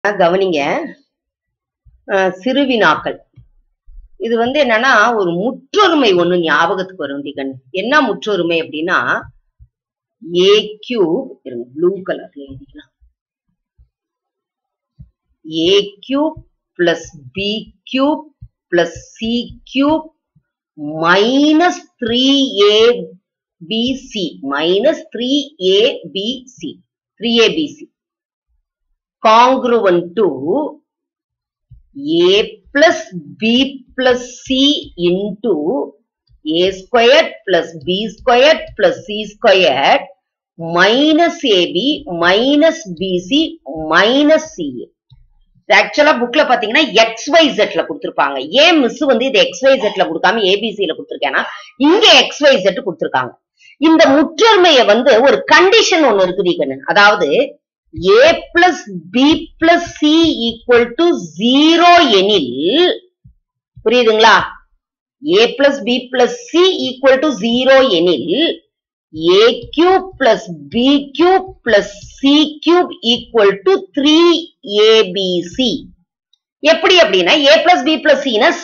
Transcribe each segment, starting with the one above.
கவனிங்க அஹ் சிறுவினாக்கள் இது வந்து என்னன்னா ஒரு முற்றொருமை ஒண்ணு ஞாபகத்துக்கு வரும் டிகன் என்ன முற்றொருமை அப்படின்னா ஏ கியூ இருங்க ப்ளூ கலர்ல எழுதிக்கலாம் A cube plus B cube plus C cube minus three A B C minus three A B C three A B C congruent to a plus b plus c into a squared plus b squared plus c squared minus ab minus bc minus ca ஆக்சுவலா புக்ல பாத்தீங்கன்னா X Y ஜெட்ல கொடுத்திருப்பாங்க ஏன் miss வந்து இது X Y ஜெட்ல கொடுக்காம ஏபிசில கொடுத்திருக்கேன்னா இங்க X Y jet கொடுத்திருக்காங்க இந்த முற்றொருமையை வந்து ஒரு கண்டிஷன் ஒண்ணு இருக்குது கண்ணு அதாவது a plus b plus c equal to 0 எனில் புரியுதுங்களா a plus b plus c equal to 0 எனில் a cube plus b cube plus c cube equal to 3abc எப்படி அப்படின்னா a plus b plus c னா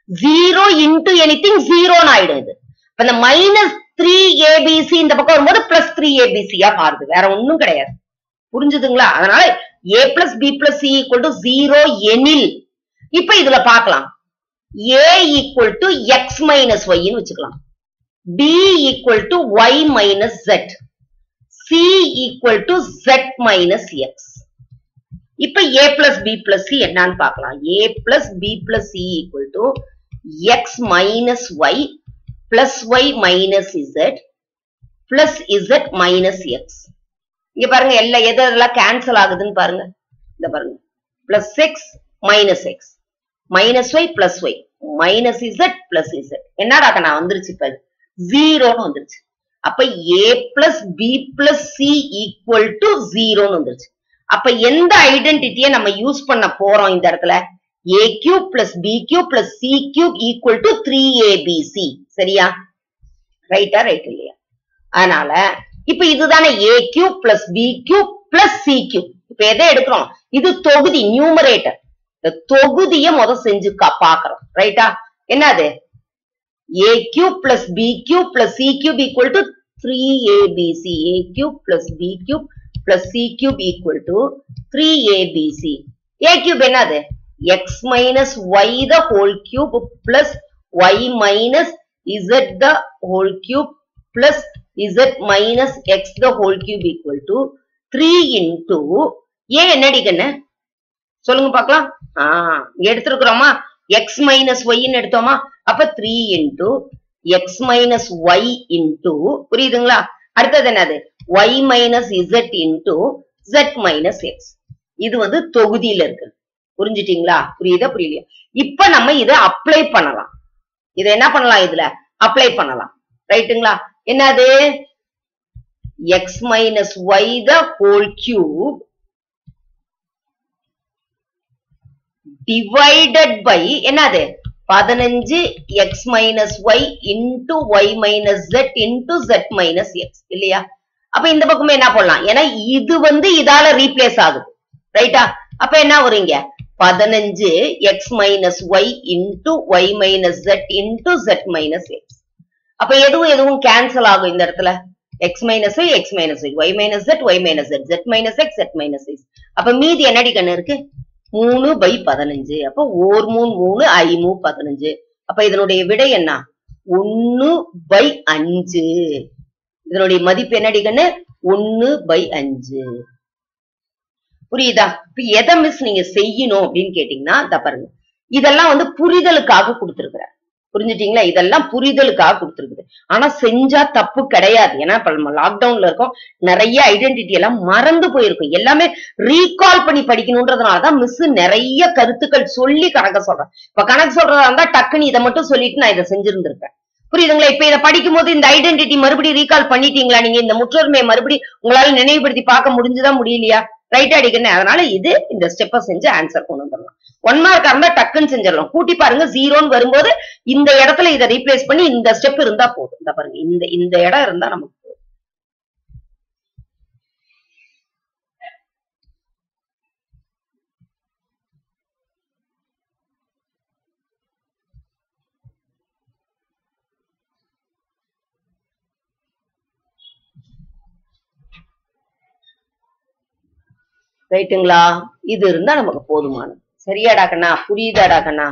0 into anything 0 ஆயிடும் இது இப்ப இந்த மைனஸ் த்ரீ ஏபிசி இந்த பக்கம் வரும்போது பிளஸ் த்ரீ ஏபிசியா மாறுது வேற ஒண்ணும் கிடையாது புரிஞ்சுதுங்களா அதனால A plus B plus C equal to zero எனில் இப்ப இதுல பார்க்கலாம் A equal to X minus ஒய்ன்னு வச்சுக்கலாம் B equal to Y minus Z C equal to Z minus X இப்ப A plus B plus C என்னன்னு பார்க்கலாம் A plus B plus C equal to X minus Y plus Y minus Z plus Z minus X இங்க பாருங்க எல்லா எது எதெல்லாம் cancel ஆகுதுன்னு பாருங்க இந்த பாருங்க plus X minus X minus Y plus Y minus Z plus Z என்னடா நான் வந்துருச்சு இப்ப ஜீரோன்னு வந்துருச்சு அப்ப A plus B plus C equal to ஜீரோன்னு வந்துருச்சு அப்ப எந்த ஐடென்டிட்டியை நம்ம யூஸ் பண்ண போறோம் இந்த இடத்துல A cube plus B cube plus C cube equal to three A B C சரியா ரைட்டா ரைட் இல்லையா அதனால இப்ப இதுதானே A cube plus B cube plus C cube இப்ப எதை எடுக்கிறோம் இது தொகுதி நியூமரேட்டர் இந்த தொகுதியை முத செஞ்சு கா- பாக்குறோம் ரைட்டா என்னது A cube plus B cube plus C cube equal to three ABC A cube plus B cube plus C cube equal to three ABC A cube என்னது X minus Y the whole cube plus Y minus Z the whole cube plus z minus x the whole cube equal to 3 into a என்னடி கண்ணு சொல்லுங்க பார்க்கலாம் ஆஹ் இங்க எடுத்திருக்கிறோமா x minus y ன்னு எடுத்தோமா அப்ப 3 into x minus y into புரியுதுங்களா அடுத்தது என்னது y minus z into z minus x இது வந்து தொகுதியில இருக்கு புரிஞ்சுட்டீங்களா புரியுதா புரியலையா இப்ப நம்ம இதை அப்ளை பண்ணலாம் இதை என்ன பண்ணலாம் இதுல அப்ளை பண்ணலாம் ரைட்டுங்களா என்னது x minus y the whole cube divided by என்னது பதினஞ்சு x minus y into y minus z into z minus x இல்லையா அப்ப இந்த பக்கமே என்ன பண்ணலாம் ஏன்னா இது வந்து இதால ரீப்ளேஸ் ஆகுது ரைட்டா அப்ப என்ன வருங்க பதினஞ்சு X minus Y into Y minus Z into Z minus X அப்ப எதுவும் எதுவும் கேன்சல் ஆகும் இந்த இடத்துல X minus Y X minus Y Y minus Z Y minus Z Z minus X Z minus X அப்ப மீதி என்னடி கண்ணு இருக்கு மூணு பை பதினஞ்சு அப்ப ஓர் மூணு மூணு ஐ மூ பதினஞ்சு அப்ப இதனுடைய விடை என்ன ஒன்னு பை அஞ்சு இதனுடைய மதிப்பு என்னடி கண்ணு ஒன்னு பை அஞ்சு புரியுதா இப்ப எதை மிஸ் நீங்க செய்யணும் அப்படின்னு கேட்டீங்கன்னா இத பாருங்க இதெல்லாம் வந்து புரிதலுக்காக கொடுத்திருக்கிறேன் புரிஞ்சுட்டீங்களா இதெல்லாம் புரிதலுக்காக கொடுத்திருக்குது ஆனா செஞ்சா தப்பு கிடையாது ஏன்னா இப்ப நம்ம லாக்டவுன்ல இருக்கோம் நிறைய ஐடென்டிட்டி எல்லாம் மறந்து போயிருக்கும் எல்லாமே ரீகால் பண்ணி படிக்கணும்ன்றதுனாலதான் மிஸ் நிறைய கருத்துக்கள் சொல்லி கணக்க சொல்றேன் இப்ப கணக்கு சொல்றதா இருந்தா டக்குன்னு இதை மட்டும் சொல்லிட்டு நான் இதை செஞ்சிருந்திருப்பேன் புரியுதுங்களா இப்ப இதை படிக்கும் போது இந்த ஐடென்டிட்டி மறுபடியும் ரீகால் பண்ணிட்டீங்களா நீங்க இந்த முற்றொருமையை மறுபடியும் உங்களால நினைவுபடுத்தி பார்க்க முடிஞ்சுதா முடியலையா ரைட் அடிக்கணும் அதனால இது இந்த ஸ்டெப்பை செஞ்சு ஆன்சர் கொண்டு வந்துடலாம் ஒன் மார்க் இருந்தா டக்குன்னு செஞ்சிடலாம் கூட்டி பாருங்க ஜீரோன்னு வரும்போது இந்த இடத்துல இதை ரீப்ளேஸ் பண்ணி இந்த ஸ்டெப் இருந்தா போதும் இந்த பாருங்க இந்த இந்த இடம் இருந்தா நமக்கு போதும் ரைட்டுங்களா இது இருந்தா நமக்கு போதுமானது சரியாடா கண்ணா புரியுதாடா கண்ணா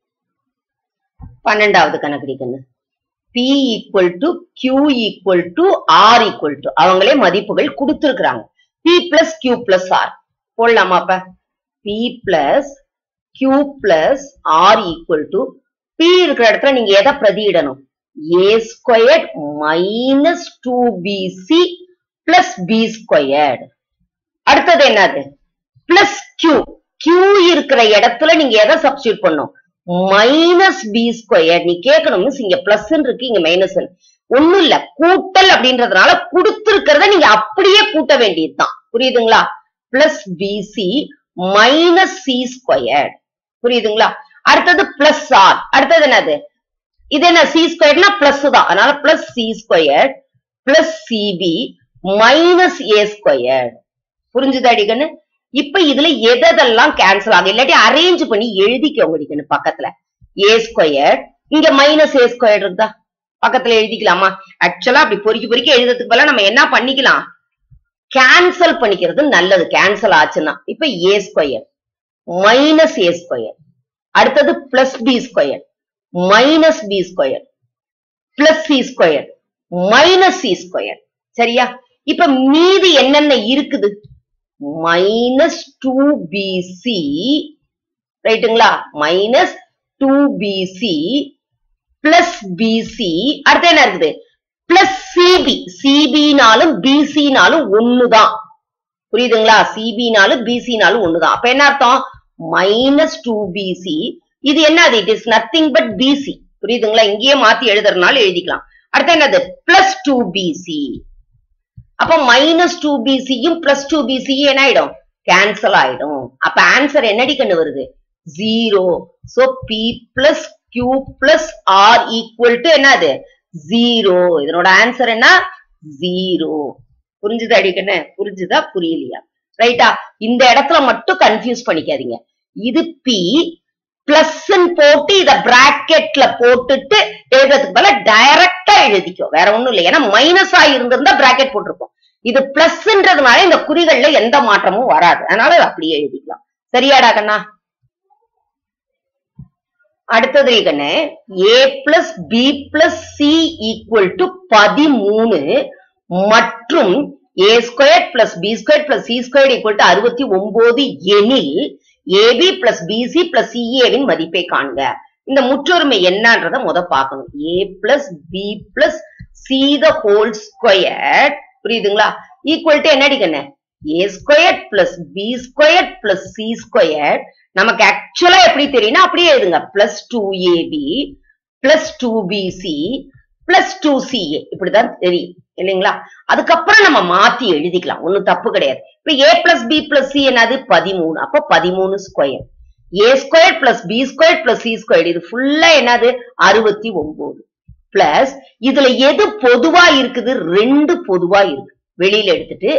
பன்னெண்டாவது கணக்கடி கண்ணு P equal to Q equal to R equal to அவங்களே மதிப்புகள் கொடுத்திருக்கிறாங்க P plus Q plus R போடலாமா அப்ப P plus Q plus R equal to P இருக்கிற இடத்துல நீங்க எதை பிரதியிடணும் A squared minus two BC plus B squared அடுத்தது என்னது பிளஸ் Q Q இருக்கிற இடத்துல நீங்க எதை சப்ஸ்டியூட் பண்ணும் மைனஸ் பி ஸ்கொயர் நீ கேட்கணும் மிஸ் இங்க பிளஸ் இருக்கு இங்க மைனஸ் ஒண்ணும் இல்ல கூட்டல் அப்படின்றதுனால கொடுத்திருக்கிறத நீங்க அப்படியே கூட்ட வேண்டியதுதான் புரியுதுங்களா plus BC minus C square புரியுதுங்களா அடுத்தது பிளஸ் ஆர் அடுத்தது என்னது இது என்ன சி ஸ்கொயர்னா பிளஸ் தான் அதனால plus C square plus CB minus A square புரிஞ்சுதா அடிக்கன்னு இப்ப இதுல எதெல்லாம் கேன்சல் ஆகும் இல்லாட்டி அரேஞ்ச் பண்ணி எழுதிக்கோங்க அடிக்கன்னு பக்கத்துல ஏ ஸ்கொயர் இங்க மைனஸ் ஏ ஸ்கொயர் இருக்குதா பக்கத்துல எழுதிக்கலாமா ஆக்சுவலா அப்படி பொறுக்கி பொறுக்கி எழுதுறதுக்கு பதிலா நம்ம என்ன பண்ணிக்கலாம் கேன்சல் பண்ணிக்கிறது நல்லது கேன்சல் ஆச்சுன்னா இப்ப A square minus A square அடுத்தது plus B square minus B square plus C square minus C square சரியா இப்ப மீதி என்னென்ன இருக்குது மைனஸ் டூ பிசி ரைட்டுங்களா minus two BC plus BC அடுத்து என்ன இருக்குது பிளஸ் சிபி சிபினாலும் பிசினாலும் ஒண்ணுதான் புரியுதுங்களா சிபினாலும் பிசினாலும் ஒண்ணுதான் அப்ப என்ன அர்த்தம் மைனஸ் டூ பிசி இது என்னது it is nothing but BC புரியுதுங்களா இங்கேயே மாத்தி எழுதுறதுனால எழுதிக்கலாம் அடுத்து என்னது பிளஸ் டூ பிசி அப்ப மைனஸ் டூ பிசியும் பிளஸ் டூ பிசியும் என்ன ஆயிடும் கேன்சல் ஆயிடும் அப்ப ஆன்சர் என்னடி கண்ணு வருது zero so P plus Q plus R equal to என்னது ஜீரோ இதனோட ஆன்சர் என்ன ஜீரோ புரிஞ்சுதா அடிக்கண்ணு புரிஞ்சுதா புரியலையா ரைட்டா இந்த இடத்துல மட்டும் கன்ஃபியூஸ் பண்ணிக்காதீங்க இது பி பிளஸ் போட்டு இத பிராக்கெட்ல போட்டுட்டு எழுதுறதுக்கு பதிலா டைரக்டா எழுதிக்கோ வேற ஒண்ணும் இல்லை ஏன்னா மைனஸா இருந்திருந்தா பிராக்கெட் போட்டிருக்கோம் இது பிளஸ்ன்றதுனால இந்த குறிகள்ல எந்த மாற்றமும் வராது அதனால இதை அப்படியே எழுதிக்கலாம் சரியாடா கண்ணா அடுத்தது கண்ணு A plus B plus C equal to பதிமூணு மற்றும் A square plus B square plus C square equal to அறுபத்தி ஒன்பது எனில் ஏபி பிளஸ் பிசி பிளஸ் சிஏவின் மதிப்பை காண்க இந்த முற்றொருமை என்னன்றத முத பார்க்கணும் A plus B plus C the whole square புரியுதுங்களா ஈக்குவல் டு என்னடி கண்ணு A square plus B square plus C square நமக்கு ஆக்சுவலா எப்படி தெரியும்னா அப்படியே எழுதுங்க plus two AB plus two BC plus two CA இப்படிதான் தெரியும் இல்லைங்களா அதுக்கப்புறம் நம்ம மாத்தி எழுதிக்கலாம் ஒண்ணும் தப்பு கிடையாது இப்ப A plus B plus C என்னது பதிமூணு அப்ப பதிமூணு square A square plus B square plus C square இது ஃபுல்லா என்னது அறுபத்தி ஒன்பது பிளஸ் இதுல எது பொதுவா இருக்குது ரெண்டு பொதுவா இருக்கு வெளியில எடுத்துட்டு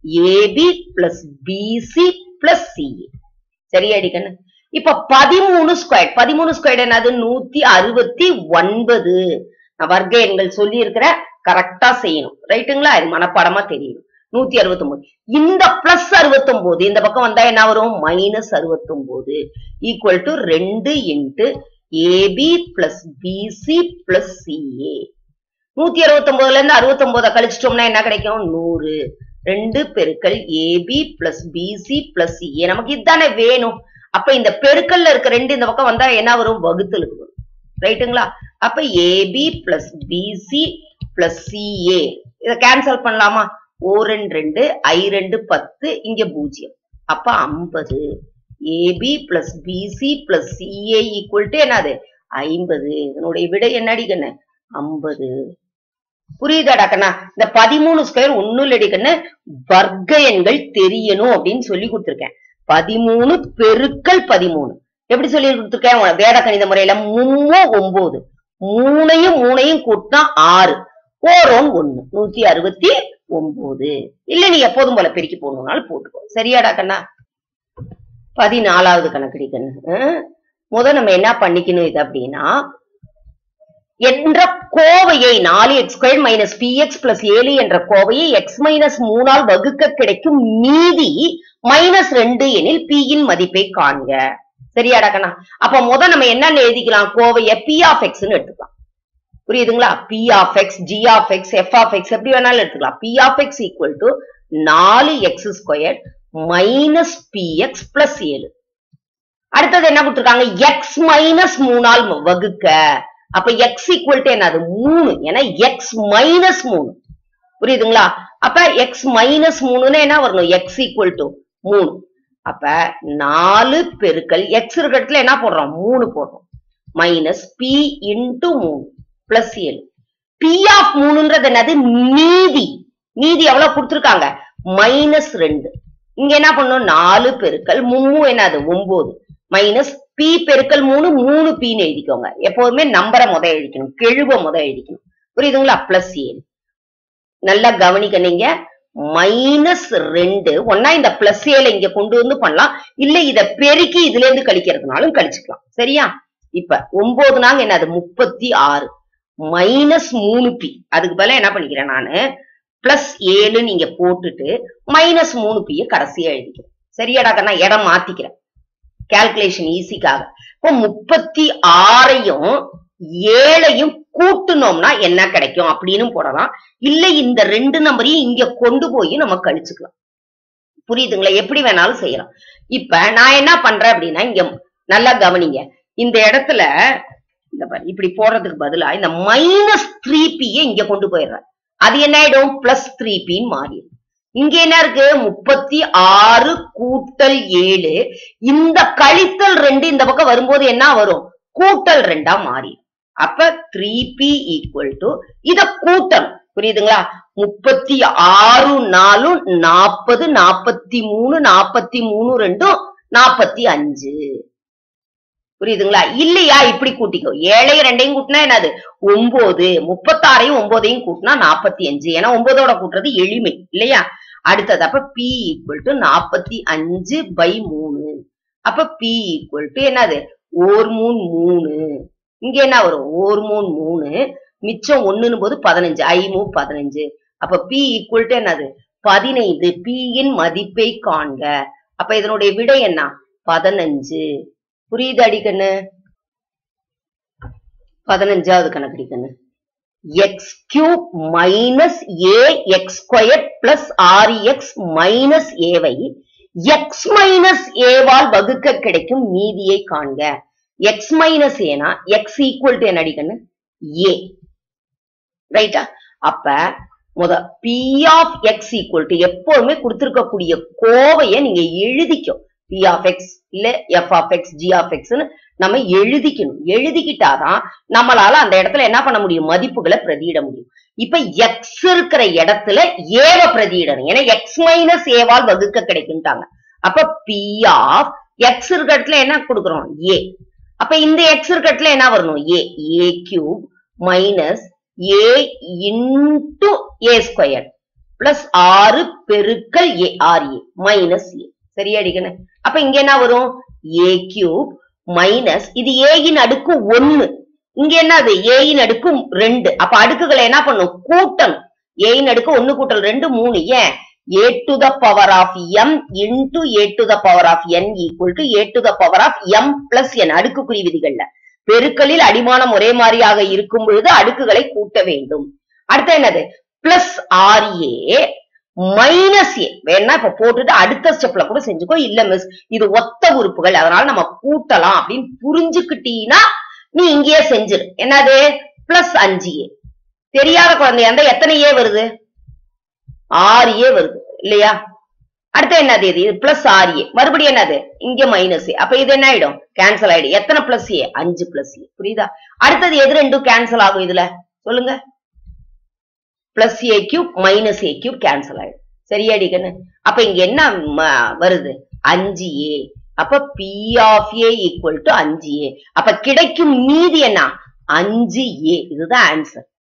AB plus BC plus CA சரியாடி கண்ணு இப்ப பதிமூணு ஸ்கொயர் பதிமூணு ஸ்கொயர் என்னது நூத்தி அறுபத்தி ஒன்பது நான் வர்க்க எண்கள் சொல்லி இருக்கிற கரெக்டா செய்யணும் ரைட்டுங்களா இது மனப்பாடமா தெரியணும் நூத்தி அறுபத்தி ஒன்பது இந்த பிளஸ் அறுபத்தி ஒன்பது இந்த பக்கம் வந்தா என்ன வரும் மைனஸ் அறுபத்தி ஒன்பது ஈக்குவல் டு ரெண்டு into AB plus BC plus CA நூத்தி அறுபத்தி ஒன்பதுல இருந்து அறுபத்தி ஒன்பதை கழிச்சிட்டோம்னா என்ன கிடைக்கும் நூறு ரெண்டு பெருக்கல் AB plus BC plus CA நமக்கு இதுதானே வேணும் அப்ப இந்த பெருக்கல்ல இருக்க ரெண்டு இந்த பக்கம் வந்தா என்ன வரும் வகுத்தலுக்கு வரும் ரைட்டுங்களா அப்ப AB plus BC plus CA இதை கேன்சல் பண்ணலாமா ஓ ரெண்டு ரெண்டு ஐ ரெண்டு பத்து இங்க பூஜ்ஜியம் அப்ப ஐம்பது AB plus BC plus CA equal to என்னது ஐம்பது இதனுடைய விடை என்னடி கண்ணு ஐம்பது புரியுதாடா கண்ணா இந்த பதிமூணு ஸ்கொயர் ஒண்ணும் இல்லடி கண்ணு வர்க்க எண்கள் தெரியணும் அப்படின்னு சொல்லி கொடுத்திருக்கேன் பதிமூணு பெருக்கல் பதிமூணு எப்படி சொல்லி கொடுத்திருக்கேன் உன- வேத கணித முறையில மூணு ஒன்பது மூணையும் மூணையும் கூட்டினா ஆறு ஓரோன் ஒண்ணு நூத்தி அறுபத்தி ஒன்பது இல்ல நீ எப்போதும் போல பெருக்கி போடணும்னாலும் போட்டுக்கோ சரியாடா கண்ணா பதினாலாவது கணக்கடி கண்ணு ஆ? முத நம்ம என்ன பண்ணிக்கணும் இது அப்படின்னா என்ற கோவையை நாலு X square minus P X plus ஏழு என்ற கோவையை எக்ஸ் மைனஸ் மூணால் வகுக்க கிடைக்கும் மீதி மைனஸ் ரெண்டு எனில் p யின் மதிப்பை காண்க சரியாடா கண்ணா அப்ப முத நம்ம என்னன்னு எழுதிக்கலாம் கோவைய p ஆஃப் எக்ஸ்னு எடுத்துக்கலாம் புரியுதுங்களா p of X g of X f of X எப்படி வேணாலும் எடுத்துக்கலாம் p of X equal to நாலு X square minus P X plus ஏழு அடுத்தது என்ன கொடுத்துருக்காங்க எக்ஸ் மைனஸ் மூணால் வகுக்க அப்ப எக்ஸ் ஈக்குவல் டு என்னது மூணு ஏன்னா எக்ஸ் மைனஸ் மூணு புரியுதுங்களா அப்ப எக்ஸ் மைனஸ் மூணுன்னு என்ன வரணும் எக்ஸ் ஈக்குவல் டு மூணு அப்ப நாலு பெருக்கல் எக்ஸ் இருக்க இடத்துல என்ன போடுறோம் மூணு போடுறோம் மைனஸ் பி இன்டு மூணு பிளஸ் ஏழு பி ஆஃப் மூணுன்றது என்னது மீதி மீதி எவ்வளவு கொடுத்துருக்காங்க மைனஸ் ரெண்டு இங்க என்ன பண்ணும் நாலு பெருக்கல் மும்மு என்னது ஒன்பது மைனஸ் பி பெருக்கல் மூணு மூணு பின்னு எழுதிக்கோங்க எப்போதுமே நம்பரை முத எழுதிக்கணும் கெழுவ முத எழுதிக்கணும் புரியுதுங்களா பிளஸ் ஏழு நல்லா கவனிக்க நீங்க மைனஸ் ரெண்டு ஒன்னா இந்த பிளஸ் ஏழை இங்க கொண்டு வந்து பண்ணலாம் இல்ல இத பெருக்கி இதுல இருந்து கழிக்கிறதுனாலும் கழிச்சுக்கலாம் சரியா இப்ப ஒன்பது நாங்க என்னது முப்பத்தி ஆறு மைனஸ் மூணு பி அதுக்கு பதிலா என்ன பண்ணிக்கிறேன் நானு பிளஸ் ஏழு நீங்க போட்டுட்டு மைனஸ் மூணு பிய கடைசியா எழுதிக்கிறேன் சரியாடா கண்ணா இடம் மாத்திக்கிறேன் கால்குலேஷன் ஈஸிக்காக இப்போ முப்பத்தி ஆறையும் ஏழையும் கூட்டுனோம்னா என்ன கிடைக்கும் அப்படின்னு போடலாம் இல்ல இந்த ரெண்டு நம்பரையும் இங்க கொண்டு போய் நம்ம கழிச்சுக்கலாம் புரியுதுங்களா எப்படி வேணாலும் செய்யலாம் இப்ப நான் என்ன பண்றேன் அப்படின்னா இங்க நல்லா கவனிங்க இந்த இடத்துல இந்த பாரு இப்படி போடுறதுக்கு பதிலா இந்த மைனஸ் த்ரீ பிய இங்க கொண்டு போயிடுறேன் அது என்ன ஆயிடும் பிளஸ் த்ரீ பின்னு மாறிடும் இங்க என்ன இருக்கு முப்பத்தி ஆறு கூட்டல் ஏழு இந்த கழித்தல் ரெண்டு இந்த பக்கம் வரும்போது என்ன வரும் கூட்டல் ரெண்டா மாறி அப்ப த்ரீ பி ஈக்குவல் டு இத கூட்டணும் புரியுதுங்களா முப்பத்தி ஆறு நாலும் நாற்பது நாற்பத்தி மூணு நாற்பத்தி மூணு ரெண்டும் நாற்பத்தி அஞ்சு புரியுதுங்களா இல்லையா இப்படி கூட்டிக்கோ ஏழையும் ரெண்டையும் கூட்டினா என்னது ஒன்பது முப்பத்தாறையும் ஒன்பதையும் கூட்டினா நாற்பத்தி அஞ்சு ஏன்னா ஒன்பதோட கூட்டுறது எளிமை இல்லையா அடுத்தது அப்ப பி ஈக்குவல் டு நாற்பத்தி அஞ்சு பை மூணு அப்ப பி ஈக்குவல் டு என்னது ஓர் மூணு மூணு இங்க என்ன வரும் ஓர் மூணு மூணு மிச்சம் ஒண்ணுன்னு போது பதினஞ்சு ஐ மூ பதினஞ்சு அப்ப பி ஈக்குவல் டு என்னது பதினைந்து P யின் மதிப்பை காண்க அப்ப இதனுடைய விடை என்ன பதினஞ்சு புரியுது அடிக்கண்ணு பதினஞ்சாவது கணக்கடிக்கண்ணு X cube minus A X square plus ஆறு எக்ஸ் மைனஸ் ஏவை எக்ஸ் மைனஸ் ஏவால் வகுக்க கிடைக்கும் மீதியை காண்க எக்ஸ் மைனஸ் ஏனா எக்ஸ் ஈக்குவல் டு என்ன அடிக்கண்ணு ஏ ரைட்டா அப்ப முத P of X equal to எப்பவுமே கொடுத்திருக்கக்கூடிய கோவையை நீங்க எழுதிக்கும் பி ஆஃப் எக்ஸ் இல்ல F of X G of எக்ஸ்னு நம்ம எழுதிக்கணும் எழுதிக்கிட்டாதான் நம்மளால அந்த இடத்துல என்ன பண்ண முடியும் மதிப்புகளை பிரதியிட முடியும் இப்ப எக்ஸ் இருக்கிற இடத்துல ஏவ பிரதியிடணும் ஏன்னா எக்ஸ் மைனஸ் ஏவால் வகுக்க கிடைக்கும்ட்டாங்க அப்ப பி ஆஃப் எக்ஸ் இருக்கிற இடத்துல என்ன கொடுக்குறோம் ஏ அப்ப இந்த எக்ஸ் இருக்கிற இடத்துல என்ன வரணும் A A cube minus A into A square plus ஆறு பெருக்கல் ஏ ஆர் ஏ மைனஸ் ஏ சரியா அடிக்கணும் அப்ப இங்க என்ன வரும் ஏ கியூப் மைனஸ் இது ஏயின் அடுக்கு ஒன்னு இங்க என்ன அது ஏயின் அடுக்கு ரெண்டு அப்ப அடுக்குகளை என்ன பண்ணும் கூட்டணும் ஏயின் அடுக்கு ஒன்னு கூட்டல் ரெண்டு மூணு ஏன் A to the power of M into A to the power of N equal to A to the power of M plus N அடுக்குக்குறி விதிகள்ல பெருக்கலில் அடிமானம் ஒரே மாதிரியாக இருக்கும் பொழுது அடுக்குகளை கூட்ட வேண்டும் அடுத்து என்னது plus R A minus A வேணா இப்ப போட்டுட்டு அடுத்த ஸ்டெப்ல கூட செஞ்சுக்கோ இல்ல மிஸ் இது ஒத்த உறுப்புகள் அதனால நம்ம கூட்டலாம் அப்படின்னு புரிஞ்சுக்கிட்டீங்கன்னா நீ இங்கேயே செஞ்சிரு என்னது பிளஸ் அஞ்சு ஏ தெரியாத குழந்தையா இருந்தா எத்தனை ஏ வருது ஆறு ஏ வருது இல்லையா அடுத்து என்னது இது பிளஸ் ஆர் ஏ மறுபடியும் என்னது இங்க மைனஸ் ஏ அப்ப இது என்ன ஆயிடும் கேன்சல் ஆயிடும் எத்தனை பிளஸ் ஏ அஞ்சு பிளஸ் ஏ புரியுதா அடுத்தது எது ரெண்டும் கேன்சல் ஆகும் இதுல சொல்லுங்க plus A cube minus A cube cancel ஆயிடும் சரியாடி கண்ணு அப்ப இங்க என்ன ம- வருது அஞ்சு ஏ அப்ப P of A equal to அஞ்சு ஏ அப்ப கிடைக்கும் மீதி என்ன அஞ்சு ஏ இதுதான் ஆன்சர்